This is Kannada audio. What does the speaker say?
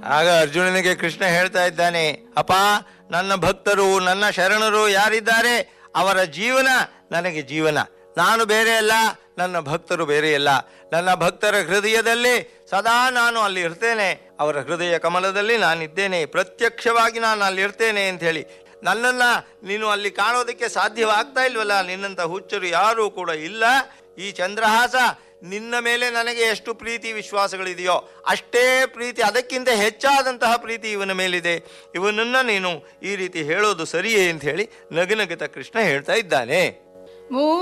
ಆಗ ಅರ್ಜುನನಿಗೆ ಕೃಷ್ಣ ಹೇಳ್ತಾ ಇದ್ದಾನೆ ಅಪ್ಪ ನನ್ನ ಭಕ್ತರು ನನ್ನ ಶರಣರು ಯಾರಿದ್ದಾರೆ ಅವರ ಜೀವನ ನನಗೆ ಜೀವನ ನಾನು ಬೇರೆ ಅಲ್ಲ ನನ್ನ ಭಕ್ತರು ಬೇರೆ ಅಲ್ಲ ನನ್ನ ಭಕ್ತರ ಹೃದಯದಲ್ಲಿ ಸದಾ ನಾನು ಅಲ್ಲಿ ಇರ್ತೇನೆ ಅವರ ಹೃದಯ ಕಮಲದಲ್ಲಿ ನಾನಿದ್ದೇನೆ ಪ್ರತ್ಯಕ್ಷವಾಗಿ ನಾನು ಅಲ್ಲಿ ಇರ್ತೇನೆ ಅಂತ ಹೇಳಿ ನನ್ನನ್ನ ನೀನು ಅಲ್ಲಿ ಕಾಣೋದಕ್ಕೆ ಸಾಧ್ಯವಾಗ್ತಾ ಇಲ್ವಲ್ಲ ನಿನ್ನಂಥ ಹುಚ್ಚರು ಯಾರೂ ಕೂಡ ಇಲ್ಲ ಈ ಚಂದ್ರಹಾಸ ನಿನ್ನ ಮೇಲೆ ನನಗೆ ಎಷ್ಟು ಪ್ರೀತಿ ವಿಶ್ವಾಸಗಳಿದೆಯೋ ಅಷ್ಟೇ ಪ್ರೀತಿ ಅದಕ್ಕಿಂತ ಹೆಚ್ಚಾದಂತಹ ಪ್ರೀತಿ ಇವನ ಮೇಲಿದೆ ಇವನನ್ನ ನೀನು ಈ ರೀತಿ ಹೇಳೋದು ಸರಿಯೇ ಅಂತ ಹೇಳಿ ನಗುನಗುತ್ತ ಕೃಷ್ಣ ಹೇಳ್ತಾ ಇದ್ದಾನೆ ಮೂ